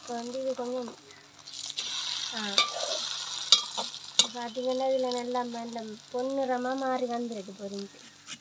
இப்போ வந்து இது கொஞ்சம் ஆ பார்த்தீங்கன்னா இதில் நல்லா நல்ல பொன்னிறமாக மாறி வந்துருக்கு பொரிஞ்சு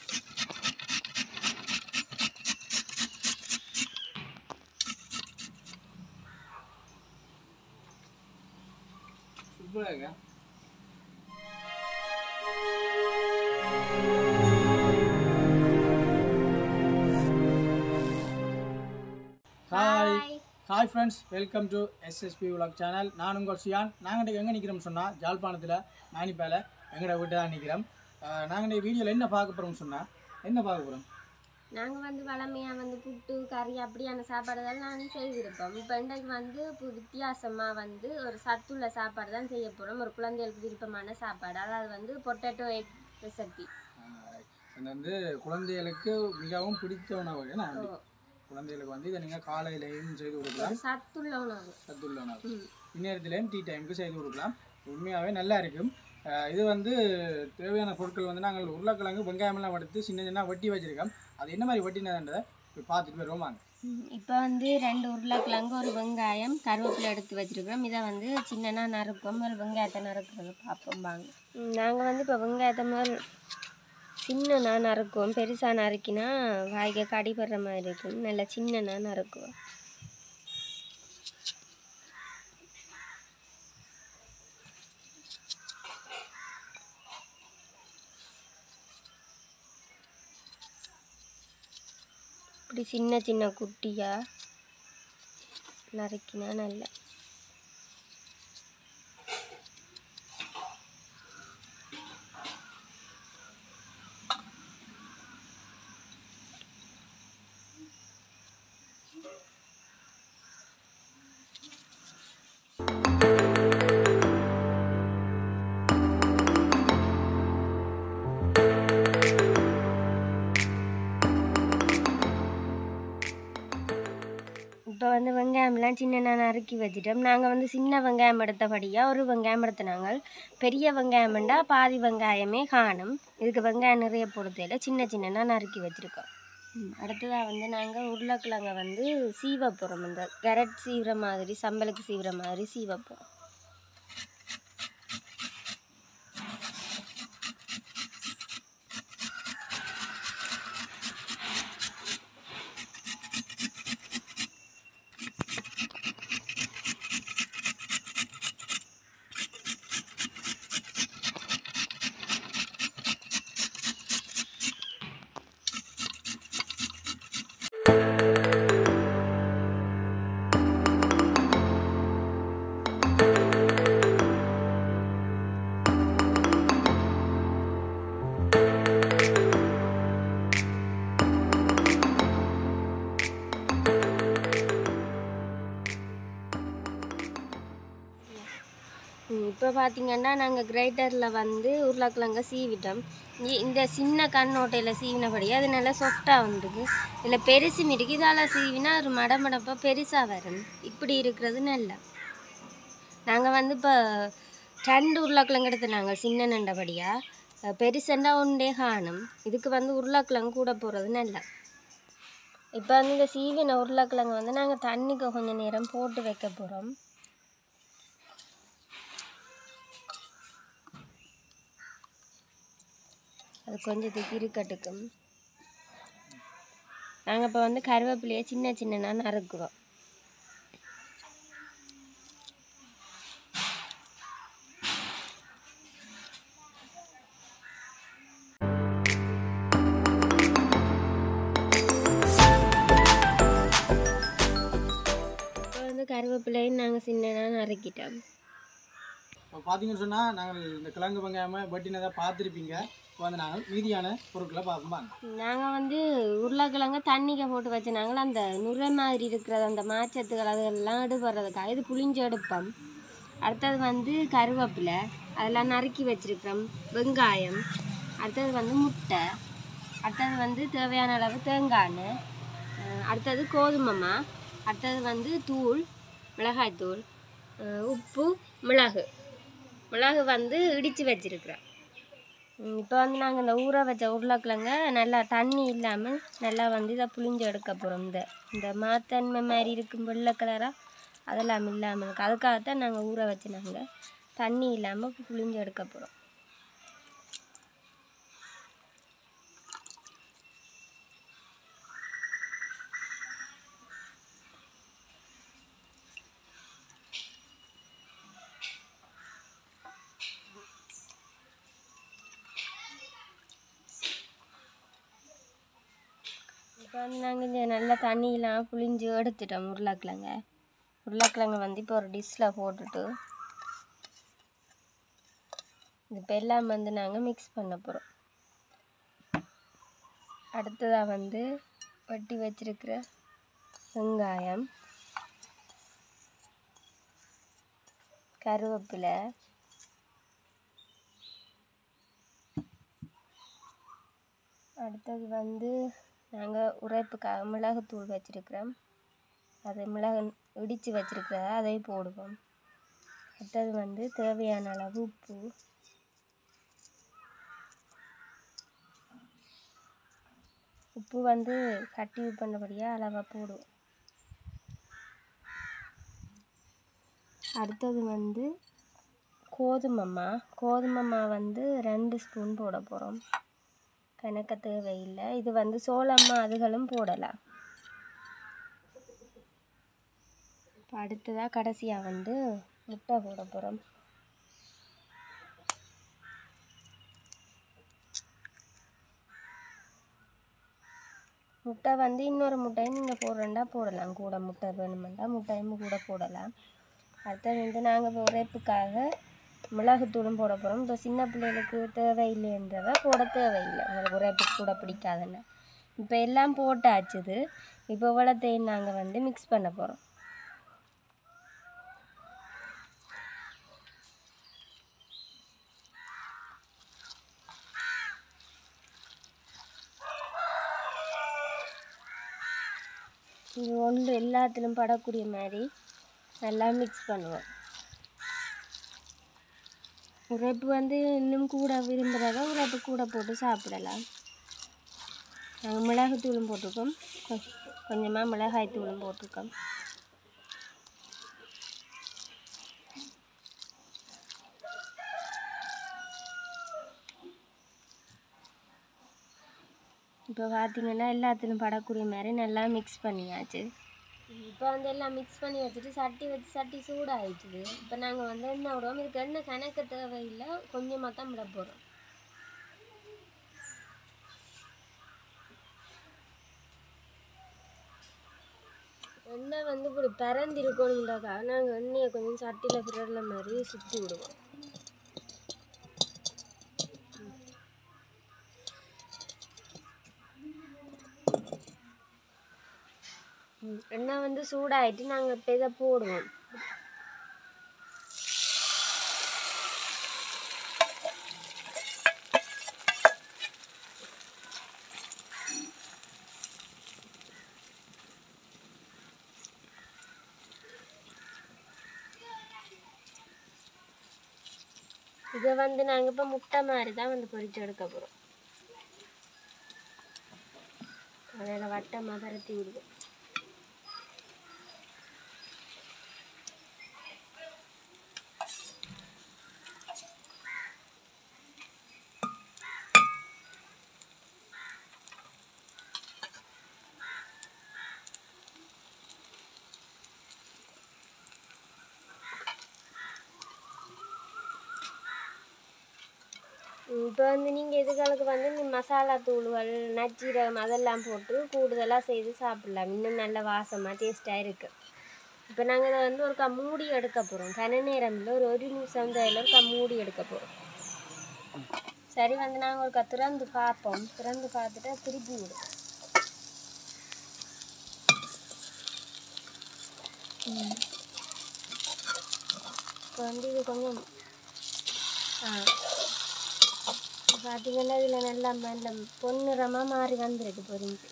சூப்பராக hi hi friends welcome to SSP vlog channel நான் உங்கள் சியான் நாங்கள் எங்கே நிற்கிறோம் சொன்னால் ஜாழ்ப்பாணத்தில் மேனிப்பேல எங்களோட வீட்டு தான் நிற்கிறோம் நாங்கள் இந்த வீடியோவில் என்ன பார்க்க போகிறோம்னு சொன்னால் என்ன பார்க்க போகிறோம் நாங்கள் வந்து வளமையாக வந்து புட்டு கறி அப்படியான சாப்பாடுகள் நான் செய்திருப்போம் இப்போ இன்றைக்கு வந்து பு- வித்தியாசமா வந்து ஒரு சத்துள்ள சாப்பாடு தான் செய்ய போகிறோம் ஒரு குழந்தைகளுக்கு விருப்பமான சாப்பாடு அதாவது வந்து பொட்டேட்டோ எக் ரெசிபி இது வந்து குழந்தைகளுக்கு மிகவும் பிடித்த உணவு ஏன்னா குழந்தைகளுக்கு வந்து இதை நீங்கள் காலையிலையும் செய்து கொடுக்கலாம் சத்துள்ள உணவு சத்துள்ள உணவு ம். இந்நேரத்துலேயும் டீ டைமுக்கு செய்து கொடுக்கலாம் உண்மையாகவே நல்லா இருக்கும் அஹ் இது வந்து தேவையான பொருட்கள் வந்து நாங்கள் உருளைக்கிழங்கு வெங்காயமெல்லாம் எடுத்து சின்ன சின்ன வெட்டி வச்சிருக்கோம் அது என்ன மாதிரி வெட்டினதுன்றதை போய் பார்த்துட்டு வருவோம் வாங்க இப்போ வந்து ரெண்டு உருளைக்கிழங்கு ஒரு வெங்காயம் கருவேப்பிலை எடுத்து வச்சிருக்கிறோம் இதை வந்து சின்னனா நறுப்போம் ஒரு வெங்காயத்தை நறுக்கிறது பார்ப்போம் வாங்க நாங்கள் வந்து இப்போ வெங்காயத்தை முதல் சின்னனா நறுக்குவோம் பெருசாக நறுக்கினா வாய்க்கு கடிபடுற மாதிரி இருக்கும் நல்லா சின்னனா நறுக்குவோம் இப்படி சின்ன சின்ன குட்டியாக நறுக்கினா நல்லா இப்போ வந்து வெங்காயம்லாம் சின்ன நறுக்கி வச்சுட்டோம் நாங்கள் வந்து சின்ன வெங்காயம் எடுத்தபடியாக ஒரு வெங்காயம் எடுத்தினாங்க பெரிய வெங்காயம்ண்டா பாதி வெங்காயமே காணும் இதுக்கு வெங்காயம் நிறைய பொறுத்தையில் சின்ன சின்னனா நறுக்கி வச்சுருக்கோம் அடுத்ததாக வந்து நாங்கள் உருளைக்கிழங்க வந்து சீவ போகிறோம் இந்த கேரட் சீவுற மாதிரி சம்பலுக்கு சீவுற மாதிரி சீவ போகிறோம் இப்போ பார்த்தீங்கன்னா நாங்கள் கிரைண்டரில் வந்து உருளைக்கிழங்க சீவிட்டோம் இ- இந்த சின்ன கண்ணோட்டையில் சீவினபடியே அது நல்லா சாஃப்டாக வந்துருக்கு இதில் பெருசு மிருக்கு இதால் சீவினா ஒரு மடமடப்பாக பெருசாக வரும் இப்படி இருக்கிறது நல்லா நாங்கள் வந்து இப்போ ரெண்டு உருளைக்கிழங்கு எடுத்து நாங்கள் சின்ன நண்டபடியாக பெருசண்டா ஒன்றே காணும் இதுக்கு வந்து உருளைக்கிழங்கு கூட போகிறது நல்லா இப்போ வந்து இந்த சீவின உருளைக்கிழங்கு வந்து நாங்கள் தண்ணிக்கு கொஞ்சம் நேரம் போட்டு வைக்க போகிறோம் அது கொஞ்சத்துக்கு இருக்கட்டுக்கும் நாங்கள் இப்போ வந்து கருவேப்பிலையை சின்ன சின்னனா நறுக்குறோம் இப்போ வந்து கருவேப்பிலையும் நாங்கள் சின்னனா நறுக்கிட்டோம் இப்போ பார்த்தீங்கன்னு சொன்னால் நாங்கள் இந்த கிழங்கு வெங்காயமாக வெட்டினதை பார்த்துருப்பீங்க இப்போ வந்து நாங்கள் மீதியான பொருட்களை பார்ப்போம் வாங்க நாங்கள் வந்து உருளைக்கிழங்க தண்ணிக்க போட்டு வச்சுனாங்கள அந்த நுரை மாதிரி இருக்கிறது அந்த மாச்சத்துகள் அதெல்லாம் எடுபடுறதுக்காக இது புளிஞ்சு எடுப்போம் அடுத்தது வந்து கருவேப்பிலை அதெல்லாம் நறுக்கி வச்சிருக்கிறோம் வெங்காயம் அடுத்தது வந்து முட்டை அடுத்தது வந்து தேவையான அளவு தேங்காய் எண்ணெய், அஹ் அடுத்தது கோதுமைமா அடுத்தது வந்து தூள் மிளகாய்த்தூள் அஹ் உப்பு மிளகு மிளகு வந்து இடித்து வச்சிருக்கிறோம் இப்போ வந்து நாங்கள் இந்த ஊற வச்ச உருளைக்கிழங்க நல்லா தண்ணி இல்லாமல் நல்லா வந்து இதை புளிஞ்சு எடுக்க போகிறோம் இந்த இந்த மாத்தன்மை மாதிரி இருக்கும் வெள்ளை கலராக அதெல்லாம் இல்லாமல் இருக்கு அதுக்காகத்தான் நாங்கள் ஊற வச்சு நாங்கள் தண்ணி இல்லாமல் புளிஞ்சு எடுக்க போகிறோம் இப்போ வந்து நாங்கள் இந்த நல்லா தண்ணியெலாம் புளிஞ்சு எடுத்துட்டோம் உருளைக்கிழங்க உருளைக்கிழங்க வந்து இப்போ ஒரு டிஷ்ஷில் போட்டுட்டு இப்போ எல்லாம் வந்து நாங்கள் மிக்ஸ் பண்ண போகிறோம் அடுத்ததாக வந்து வெட்டி வச்சிருக்கிற வெங்காயம் கருவேப்பிலை அடுத்தது வந்து நாங்கள் உரைப்புக்காக மிளகுத்தூள் வச்சுருக்கிறோம் அது மிளகு இடித்து வச்சுருக்கிறத அதையும் போடுவோம் அடுத்தது வந்து தேவையான அளவு உப்பு உப்பு வந்து கட்டி பண்ணபடியாக அளவாக போடுவோம் அடுத்தது வந்து கோதுமம்மா கோதுமம்மா வந்து ரெண்டு ஸ்பூன் போட போகிறோம் கணக்க தேவையில்லை இது வந்து சோளம்மா அதுகளும் போடலாம் இப்போ அடுத்ததாக கடைசியாக வந்து முட்டை போட போகிறோம் முட்டை வந்து இன்னொரு முட்டையும் நீங்கள் போடுறேன்டா போடலாம் கூட முட்டை வேணுமெண்டா முட்டையும் கூட போடலாம் அடுத்தது வந்து நாங்கள் உரைப்புக்காக மிளகுத்தூளும் போட போகிறோம் இப்போ சின்ன பிள்ளைகளுக்கு தேவையில்லைன்றத போட தேவையில்லை உங்களுக்கு உரைப்புக்கு கூட பிடிக்காதுன்னு இப்போ எல்லாம் போட்டாச்சுது இப்போ இவ்வளோத்தையும் நாங்கள் வந்து மிக்ஸ் பண்ண போகிறோம் இது ஒன்று எல்லாத்துலேயும் படக்கூடிய மாதிரி நல்லா மிக்ஸ் பண்ணுவோம் உரைப்பு வந்து இன்னும் கூட விரும்புகிறத உரைப்பு கூட போட்டு சாப்பிடலாம் நாங்கள் மிளகுத்தூளும் போட்டிருக்கோம் கொ- கொஞ்சமாக மிளகாய் தூளும் போட்டிருக்கோம் இப்போ பார்த்தீங்கன்னா எல்லாத்துலையும் படக்கூடிய மாதிரி நல்லா மிக்ஸ் பண்ணியாச்சு இப்போ வந்து எல்லாம் மிக்ஸ் பண்ணி வச்சுட்டு சட்டி வச்சு சட்டி சூடாகிடுச்சுது இப்போ நாங்கள் வந்து எண்ணெய் விடுவோம் இதுக்கு எண்ணெய் கணக்கு தேவையில்லை கொஞ்சமாக தான் விட போகிறோம் எண்ணெய் வந்து இப்படி பறந்திருக்கணுண்டாக்கா நாங்கள் எண்ணெயை கொஞ்சம் சட்டியில் பிறல மாதிரி சுற்றி விடுவோம் ம், எண்ணெய் வந்து சூடாயிட்டு நாங்கள் இப்போ இதை போடுவோம் இதை வந்து நாங்கள் இப்போ முட்டை மாதிரி தான் வந்து பொரிச்சு எடுக்க போகிறோம் அதில் வட்டமாக பரத்தி விடுவோம் இப்போ வந்து நீங்கள் எதுகளுக்கு வந்து இந்த மசாலா தூள்கள் நச்சீரகம் அதெல்லாம் போட்டு கூடுதலாக செய்து சாப்பிடலாம் இன்னும் நல்ல வாசமாக டேஸ்ட்டாக இருக்குது இப்போ நாங்கள் இதை வந்து ஒரு மூடி எடுக்க போகிறோம் கன நேரமில் ஒரு ஒரு நிமிஷம் இதில் ஒரு மூடி எடுக்க போகிறோம் சரி வந்து நாங்கள் ஒரு திறந்து பார்ப்போம் திறந்து பார்த்துட்டு திருப்பி விடுவோம் இப்போ வந்து இது கொஞ்சம் ஆ பார்த்தீங்கன்னா இதில் நல்லா நல்ல பொன்னிறமாக மாறி வந்திருக்கு பொரிஞ்சு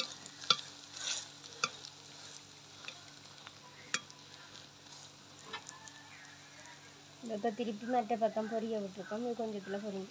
இப்போ திருப்பி மற்ற பக்கம் பொரிய விட்டுருக்கோம் இது கொஞ்சத்தில் பொரிஞ்சு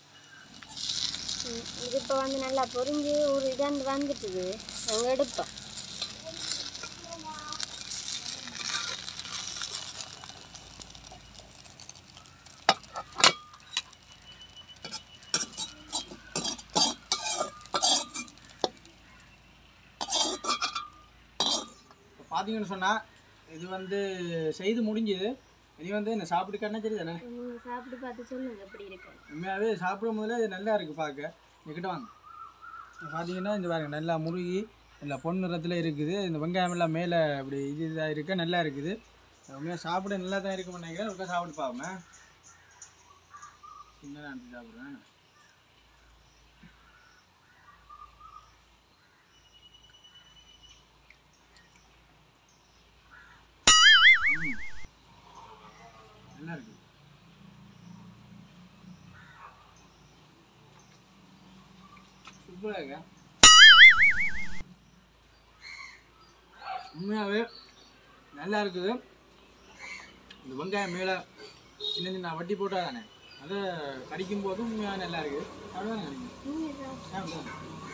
ம், இது இப்போ வந்து நல்லா பொரிஞ்சு ஒரு இதாண்டு வந்துட்டுது நாங்கள் எடுப்போம் பார்த்தீங்கன்னு சொன்னால் இது வந்து செய்து முடிஞ்சுது இனி வந்து என்ன சாப்பிட்டு கண்ணா சரி தானே நீங்கள் சாப்பிட்டு பார்த்து சொல்லுங்க எப்படி இருக்கு உண்மையாகவே சாப்பிடும் போதுல இது நல்லா இருக்குது பார்க்க என்கிட்ட வாங்க இது பார்த்தீங்கன்னா இந்த பாருங்க நல்லா முருகி இல்லை பொன் நிறத்தில் இருக்குது இந்த வெங்காயம் எல்லாம் மேலே இப்படி இது இதாக இருக்க நல்லா இருக்குது உண்மையாக சாப்பிட நல்லா தான் இருக்கும்னு நினைக்கிறேன் ஒருக்கா சாப்பிட்டு பார்ப்போமே சின்ன நான் சாப்பிட்றேன் ம். நல்லா இருக்கு சூப்பராக இருக்கா உண்மையாகவே நல்லா இருக்குது இந்த வெங்காயம் மேலே சின்ன சின்ன வட்டி போட்டால் தானே அதை கடிக்கும் போது உண்மையாக நல்லா இருக்குது அவ்வளோதான் கடிக்கும் நீங்கள் சாப்பிட்டு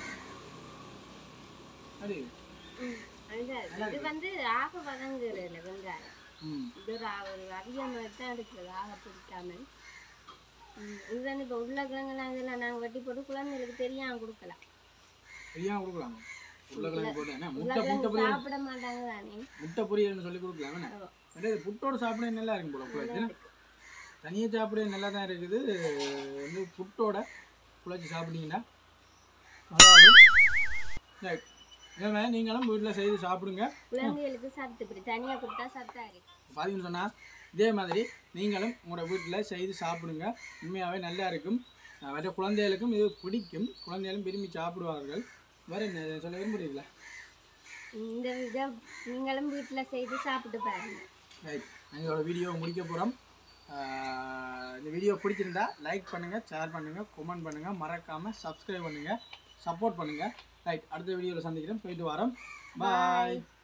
அப்படி ம், அதுதான் இது வந்து ஆக வதங்குறதுல வெங்காயம் ம் இது ஒரு ஆ- ஒரு அதிகமாக தான் இருக்கிறது ஆக பிடிக்காம ம், இது வந்து இப்போ உருளைக்கிழங்குலாம் இதெல்லாம் நாங்கள் வெட்டி போட்டு குழந்தைகளுக்கு தெரியாம கொடுக்கலாம் சரியாக கொடுக்கலாமா உருளைக்கிழங்கு போட்டு என்ன முட்டை முட்டை உருளைக்கிழங்கு பொரியல் சாப்பிட மாட்டாங்க தானே முட்டை பொரியல்னு சொல்லி கொடுக்கலாம் என்ன ஆமா. ரெண்டாவது புட்டோட சாப்பிட நல்லா இருக்கும் போல குழச்சி தனியாக சாப்பிட நல்லா தான் இருக்குது வந்து புட்டோட குழச்சி சாப்பிட்டீங்கன்னா அதாவது ரைட் இதே மாதிரி நீங்களும் வீட்டில் செய்து சாப்பிடுங்க குழந்தைகளுக்கு சத்து இப்படி தனியாக கொடுத்தா சத்தா இருக்கு பார்த்தீங்கன்னு சொன்னால் இதே மாதிரி நீங்களும் உங்களோட வீட்டில் செய்து சாப்பிடுங்க உண்மையாகவே நல்லா இருக்கும் அஹ் மற்ற குழந்தைகளுக்கும் இது பிடிக்கும் குழந்தைகளும் விரும்பி சாப்பிடுவார்கள் வேறு என்ன சொல்ல விரும்புறீங்களா இந்த இதை நீங்களும் வீட்டில் செய்து சாப்பிட்டு பாருங்க ரைட் எங்களோட வீடியோ முடிக்க போகிறோம் இந்த வீடியோ பிடிச்சிருந்தா லைக் பண்ணுங்கள் ஷேர் பண்ணுங்கள் கமெண்ட் பண்ணுங்கள் மறக்காமல் சப்ஸ்கிரைப் பண்ணுங்கள் சப்போர்ட் பண்ணுங்கள் ரைட் அடுத்த வீடியோவில் சந்திக்கிறேன் போயிட்டு வரோம் பாய்